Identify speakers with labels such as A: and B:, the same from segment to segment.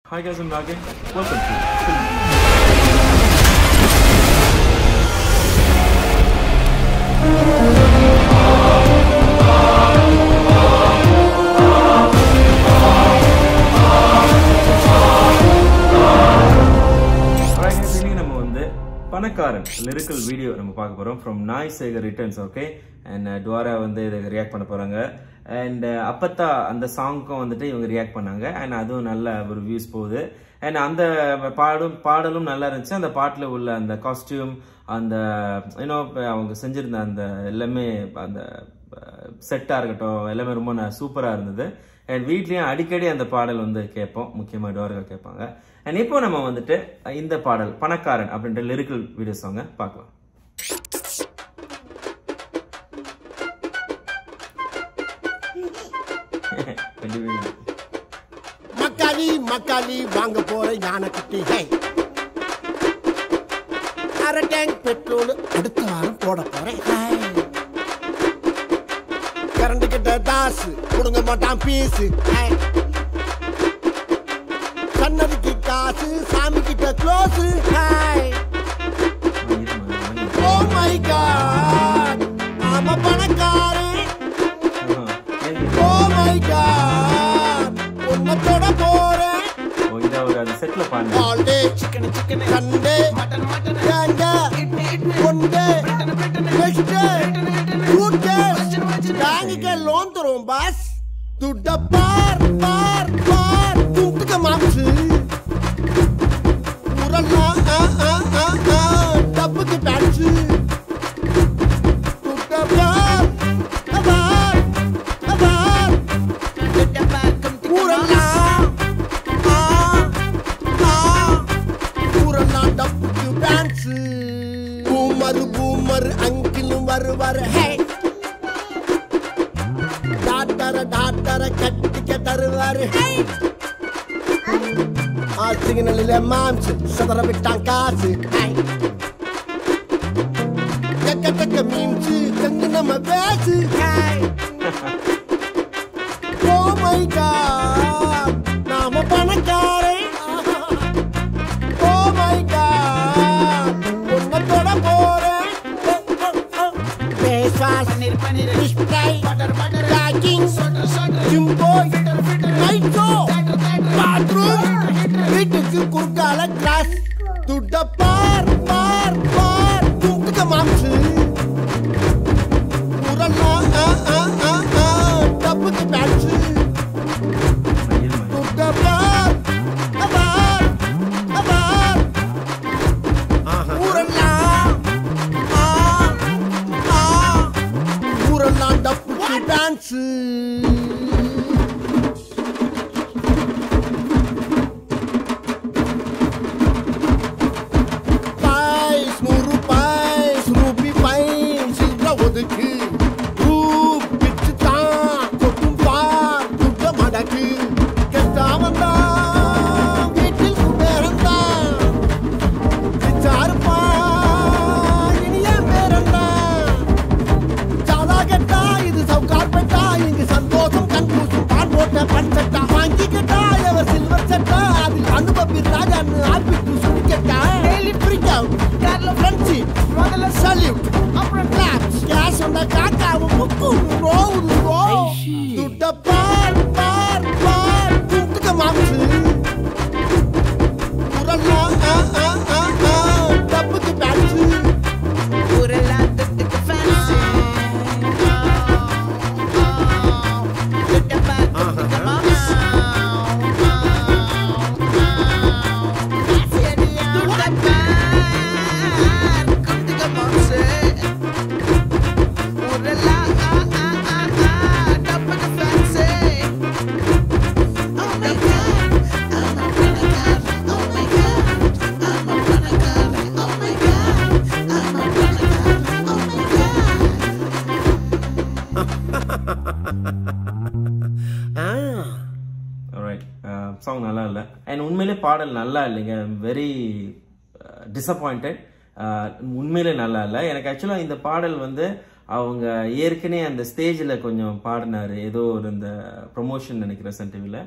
A: Hi guys, I'm Nagin. Welcome to Film. Alright guys, இன்னைக்கு நம்ம வந்து பணக்காரன் லிரிக்கல் வீடியோ நம்ம பார்க்க போறோம் from Naai Sekar Returns okay and டுவாரா வந்து இதை ரியாக்ட் பண்ண போறாங்க அண்ட் அப்பத்தா அந்த சாங்க்கும் வந்துட்டு இவங்க ரியாக்ட் பண்ணாங்க அண்ட் அதுவும் நல்ல ஒரு வியூஸ் போகுது அண்ட் அந்த பாடும் பாடலும் நல்லா இருந்துச்சு அந்த பாட்டில் உள்ள அந்த காஸ்டியூம் அந்த யூனோ அவங்க செஞ்சிருந்த அந்த எல்லாமே அந்த செட்டாக இருக்கட்டும் எல்லாமே ரொம்ப சூப்பராக இருந்தது அண்ட் வீட்லேயும் அடிக்கடி அந்த பாடல் வந்து கேட்போம் முக்கியமாக டோர்கள் கேட்பாங்க அண்ட் இப்போ நம்ம வந்துட்டு இந்த பாடல் பணக்காரன் அப்படின்ற லிரிக்கல் வீடியோ சாங்க பார்க்கலாம் கண்டிப்பா
B: மக்காளி மக்காளி வாங்க போற யானை குட்டி ஹை அரை டேங்க் பெட்ரோல் அடுத்த வாரம் போட போறேன் ஹை. கரண்ட் கிட்ட தாசு கொடுங்க மாட்டான் பீஸு ஹை. சன்னதிக்கு காசு சாமி கிட்ட close hi oh my God ஆமா பணக்காரன் ஓ மை காட் உன்னை தொட போறேன்
A: ஓ இதை ஒரு அந்த செட்டில் பாருங்க
B: all day chicken chicken sunday mutton mutton ganga one day next day good days bank के लोन தருவோம் பாஸ் துட்ட பார் பார் பார் துட்டுக்க மாம்சு உரல்லா ஆ ஆ ஆ ஆ டப்புக்கு பேட்ஸ் துட்ட பார் பார் பார் ஊரல்லா ஆ ஆ ஊரெல்லாம் டப்புக்கு டான்ஸ் பூமர் பூமர் அங்கிலும் வருவார் ஹே டாக்டர டாக்டர கட்டிக்க தருவார் ஆ சிக்னலில் மாம்ஸ் சதற விட்டான் காசு ஹே. டக்க டக்க மீம்ஸ் கங்கு நம்ம பேசு ஹே. ஓ மை காட் நாம பணக்காரன் ஓ மை காட் உன்னை தொட போறேன் face wash fish fry packing ஜிம்போ நைட் ஷோ பாத்ரூம் வீட்டுக்கு குறுக்கால கிளாஸ் துட்ட பார் பார் பார் துட்டுக்க மாம்சு உரல்லா ஆ ஆ ஆ ஆ டப்புக்கு பேட்ஸு துட்ட பார் பார் பார் ஊரெல்லாம் ஆ ஆ ஊரெல்லாம் டப்புக்கு டான்ஸு பாய்ஸ் நூறு பாய்ஸ் ரூபி பைன் சில்ற ஒதுக்கு ரூப் பிச்சு தான் கொட்டும் பார் துட்ட மடக்கு கெட்டா வந்தா வீட்டில் குபேரந்தான் பிச்சாருப்பா இனிய பேரந்தான் சாதா கெட்டா இது சவுக்கார் பெட்டா இங்கு சந்தோஷம் கண்பூசும் பான் போட்ட பட்சட்டா வாங்கி கெட்டா எவர் சில்வர் சட்டா அதில் அனுபவி ராஜான்னு ஆப்பிட்டு சுடி கெட்டா டெய்லி ஃப்ரீக் அவுட் கார்ல ஃப்ரெண்ட்ஸி முதல்ல சல்யூட் அப்புறம் கிளாப்ஸ் கேஸ் வந்தா காக்காவும் முக்கு ரோவுது ரோ துட்ட பார் பார் பார் துட்டுக்க மாம்சு உரல்லா ஆ ஆ ஆ ஆ டப்புக்கு பேட்ஸு ஆ
A: ரைட் சாங் நல்லா இல்லை அண்ட் உண்மையிலே பாடல் நல்லா இல்லைங்க வெரி டிசப்பாயிண்டட் உண்மையிலே நல்லா இல்லை எனக்கு ஆக்சுவலாக இந்த பாடல் வந்து அவங்க ஏற்கனவே அந்த ஸ்டேஜில் கொஞ்சம் பாடினாரு ஏதோ ஒரு இந்த ப்ரொமோஷன் நினைக்கிறேன் சன் டிவியில்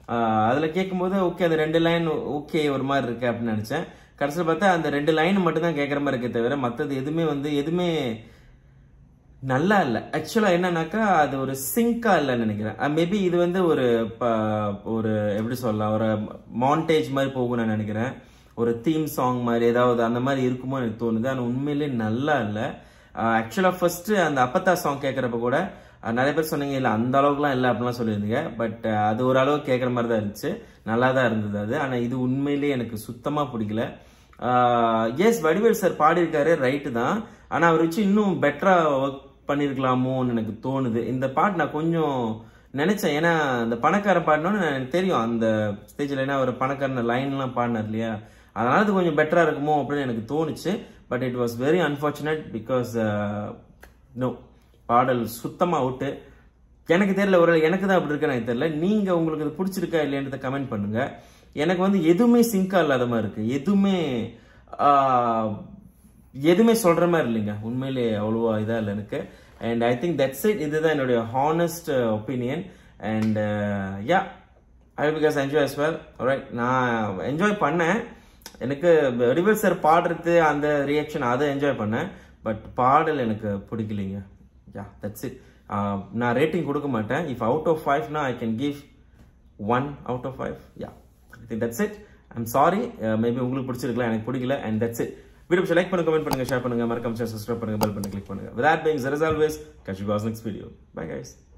A: அதில் கேட்கும்போது ஓகே அந்த ரெண்டு லைன் ஓகே ஒரு மாதிரி இருக்கு அப்படின்னு நினச்சேன் கடைசியில் பார்த்தா அந்த ரெண்டு லைன் மட்டும் தான் கேட்குற மாதிரி இருக்கே தவிர மற்றது எதுவுமே வந்து எதுவுமே நல்லா இல்லை ஆக்சுவலாக என்னன்னாக்கா அது ஒரு சிங்கா இல்லைன்னு நினைக்கிறேன் மேபி இது வந்து ஒரு ப- ஒரு எப்படி சொல்லலாம் ஒரு மாண்டேஜ் மாதிரி போகும்னு நான் நினைக்கிறேன் ஒரு தீம் சாங் மாதிரி ஏதாவது அந்த மாதிரி இருக்குமோ எனக்கு தோணுது ஆனால் உண்மையிலே நல்லா இல்லை ஆக்சுவலாக ஃபர்ஸ்ட் அந்த அப்பத்தா சாங் கேட்குறப்ப கூட அஹ், நிறைய பேர் சொன்னீங்க இல்லை அந்த அளவுக்குலாம் இல்லை அப்படிலாம் சொல்லியிருந்தீங்க பட் அது ஓரளவு கேட்குற மாதிரி தான் இருந்துச்சு நல்லா தான் இருந்தது அது ஆனால் இது உண்மையிலேயே எனக்கு சுத்தமாக பிடிக்கல எஸ் வடிவேல் சார் பாடியிருக்காரு ரைட்டு தான் ஆனால் அவர் வச்சு இன்னும் பெட்டராக ஒர்க் பண்ணியிருக்கலாமோன்னு எனக்கு தோணுது இந்த பாட்டு நான் கொஞ்சம் நினைச்சேன் ஏன்னா அந்த பணக்காரன் பாடினோன்னு எனக்கு தெரியும் அந்த ஸ்டேஜில் ஏன்னா ஒரு பணக்காரன் லைன்லாம் பாடினார் இல்லையா அதனால அது கொஞ்சம் பெட்டராக இருக்குமோ அப்படின்னு எனக்கு தோணுச்சு but it was very unfortunate because no பாடல் சுத்தமாக அவுட்டு எனக்கு தெரியல ஒரு எனக்கு தான் அப்படி இருக்கு எனக்கு தெரியல நீங்க உங்களுக்கு இது பிடிச்சிருக்கா இல்லையன்றத கமெண்ட் பண்ணுங்க எனக்கு வந்து எதுவுமே சிங்கா இல்லாத மாதிரி இருக்கு எதுவுமே ஆஹ், எதுவுமே சொல்ற மாதிரி இல்லைங்க உண்மையிலே அவ்வளோவா இதா இல்லை எனக்கு and I think that's it இதுதான் என்னுடைய honest opinion and yeah I because enjoy as well right நான் என்ஜாய் பண்ணேன் எனக்கு வடிவேல் சார் பாடுறது அந்த ரியாக்ஷன் அதை என்ஜாய் பண்ணேன் பட் பாடல் எனக்கு பிடிக்கலைங்க யா தட்ஸ் இட் நான் ரேட்டிங் கொடுக்க மாட்டேன் இஃப் அவுட் ஆஃப் ஃபைவ்னா I can give one out of five yeah that's it I'm sorry maybe உங்களுக்கு பிடிச்சிருக்கலாம் எனக்கு பிடிக்கல and that's it video like பண்ணுங்க கமெண்ட் பண்ணுங்க ஷேர் பண்ணுங்க மறக்காம சப்ஸ்கிரைப் பண்ணுங்க பெல் பண்ணி கிளிக் பண்ணுங்க with that being as always catch you guys next video bye guys